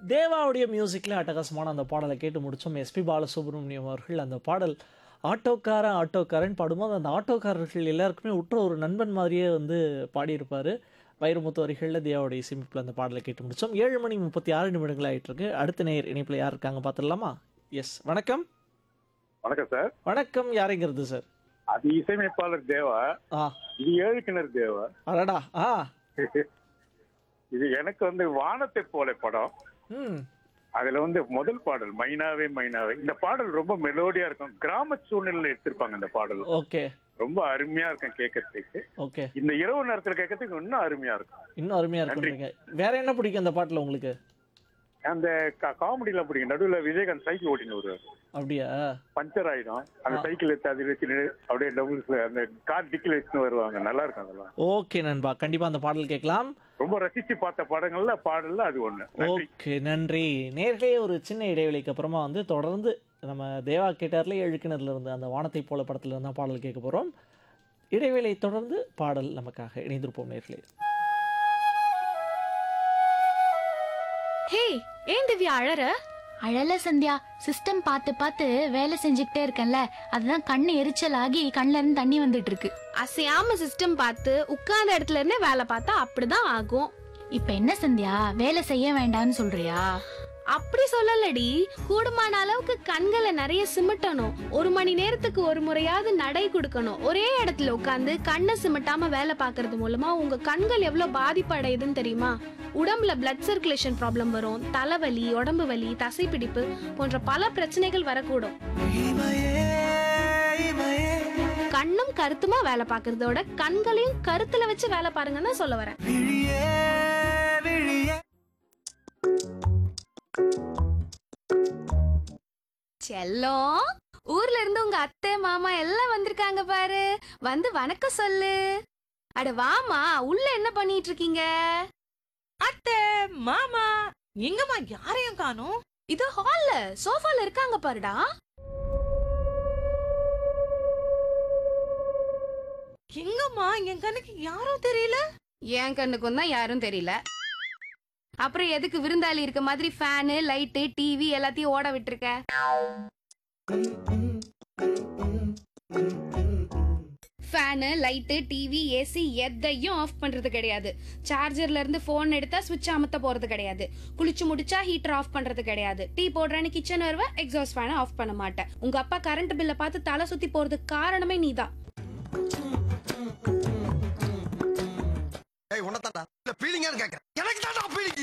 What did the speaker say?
தேவாவுடைய மியூசிக்கில் அட்டகாசமான அந்த பாடலை கேட்டு முடித்தோம் எஸ்பி பாலசுப்ரமணியம் அவர்கள் அந்த பாடல் ஆட்டோக்காரன் ஆட்டோக்காரன் பாடும்போது அந்த ஆட்டோக்காரர்கள் எல்லாருக்குமே உற்ற ஒரு நண்பன் மாதிரியே வந்து பாடியிருப்பார் வைரமுத்து வரிகளில் தேவாவுடைய இசையமைப்பில் அந்த பாடலை கேட்டு முடித்தோம் ஏழு மணி முப்பத்தி ஆறு நிமிடங்கள் ஆயிட்டு இருக்கு அடுத்த நேர் இணைப்பில் யார் இருக்காங்க பார்த்துடலாமா எஸ் வணக்கம் வணக்கம் சார் வணக்கம் யாரைங்கிறது சார் அது இசையமைப்பாளர் தேவா ஆ இது ஏழுக்கிணர் தேவா அடடா ஆ இது எனக்கு வந்து வானத்தை போல படம் ம் அதுல வந்து முதல் பாடல் மைனாவே மைனாவே இந்த பாடல் ரொம்ப மெலோடியா இருக்கும் கிராம சூழ்நிலையில எடுத்திருப்பாங்க இந்த பாடல் ஓகே ரொம்ப அருமையா இருக்கும் கேட்கறதுக்கு ஓகே இந்த இரவு நேரத்துல கேட்கறதுக்கு இன்னும் அருமையா இருக்கும் இன்னும் அருமையாக இருக்குன்றீங்க வேற என்ன பிடிக்கும் அந்த பாட்டில் உங்களுக்கு அந்த காமெடியில பிடிக்கும் நடுவுல விஜயகாந்த் சைக்கிள் ஓட்டின்னு வருவார் அப்படியா பஞ்சர் ஆயிடும் அந்த சைக்கிள் எடுத்து அதில் வச்சு அப்படியே டபுள்ஸ் அந்த கார் டிக்கில் வச்சுன்னு வருவாங்க நல்லா இருக்கும் அதெல்லாம் ஓகே நண்பா கண்டிப்பா அந்த பாடல் கேட்கலாம் ரொம்ப ரசிச்சு பார்த்த படங்கள்ல பாடல்ல அது ஒண்ணு நன்றி ஓகே நன்றி நேர்களே ஒரு சின்ன இடைவெளிக்கு அப்புறமா வந்து தொடர்ந்து நம்ம தேவா கேட்டார்ல எழுக்கிணர்ல இருந்து அந்த வானத்தை போல படத்துல இருந்தா பாடல் கேட்க போறோம் இடைவேளை தொடர்ந்து பாடல் நமக்காக இணைந்திருப்போம் நேர்களே ஹே ஏன் திவ்யா அழற அழல சந்தியா சிஸ்டம் பார்த்து பார்த்து வேலை செஞ்சுக்கிட்டே இருக்கேன்ல அதுதான் கண்ணு எரிச்சல் ஆகி கண்ணுல இருந்து தண்ணி வந்துட்டு இருக்கு அசையாம சிஸ்டம் பார்த்து உட்கார்ந்த இடத்துல இருந்தே வேலை பார்த்தா அப்படிதான் ஆகும் இப்ப என்ன சந்தியா வேலை செய்ய வேண்டாம்னு சொல்றியா அப்படி சொல்லலடி கூடுமான அளவுக்கு கண்களை நிறைய சிமிட்டணும் ஒரு மணி நேரத்துக்கு ஒரு முறையாவது நடை கொடுக்கணும் ஒரே இடத்துல உட்காந்து கண்ணை சிமிட்டாம வேலை பார்க்கறது மூலமா உங்க கண்கள் எவ்வளவு பாதிப்பு அடையுதுன்னு தெரியுமா உடம்புல பிளட் சர்க்குலேஷன் ப்ராப்ளம் வரும் தலைவலி உடம்பு வலி தசைப்பிடிப்பு போன்ற பல பிரச்சனைகள் வரக்கூடும் கண்ணும் கருத்துமா வேலை பார்க்கறதோட கண்களையும் கருத்துல வச்சு வேலை பாருங்கன்னு சொல்ல வரேன் செல்லம் ஊர்ல இருந்து உங்க அத்தை மாமா எல்லாம் வந்திருக்காங்க பாரு வந்து வணக்கம் சொல்லு அட வாமா உள்ள என்ன பண்ணிட்டு இருக்கீங்க அத்தை மாமா எங்கம்மா யாரையும் காணோம் இது ஹால்ல சோஃபால இருக்காங்க பாருடா எங்கம்மா என் கண்ணுக்கு யாரும் தெரியல என் கண்ணுக்கும் தான் யாரும் தெரியல அப்புறம் எதுக்கு விருந்தாளி இருக்க மாதிரி ஃபேனு லைட்டு டிவி எல்லாத்தையும் ஓட விட்டுருக்க ஃபேனு லைட்டு டிவி ஏசி எதையும் ஆஃப் பண்றது கிடையாது சார்ஜர்ல இருந்து ஃபோன் எடுத்தா சுவிட்ச் அமுத்த போறது கிடையாது குளிச்சு முடிச்சா ஹீட்டர் ஆஃப் பண்றது கிடையாது டீ போடுறேன்னு கிச்சன் வருவ எக்ஸாஸ்ட் ஃபேனை ஆஃப் பண்ண மாட்டேன் உங்க அப்பா கரண்ட் பில்லை பார்த்து தலை சுத்தி போறதுக்கு காரணமே நீதான் ஏய் உன்னதாடா இல்ல பீலிங்கான்னு கேக்குறேன் எனக்கு தான்டா பீலிங்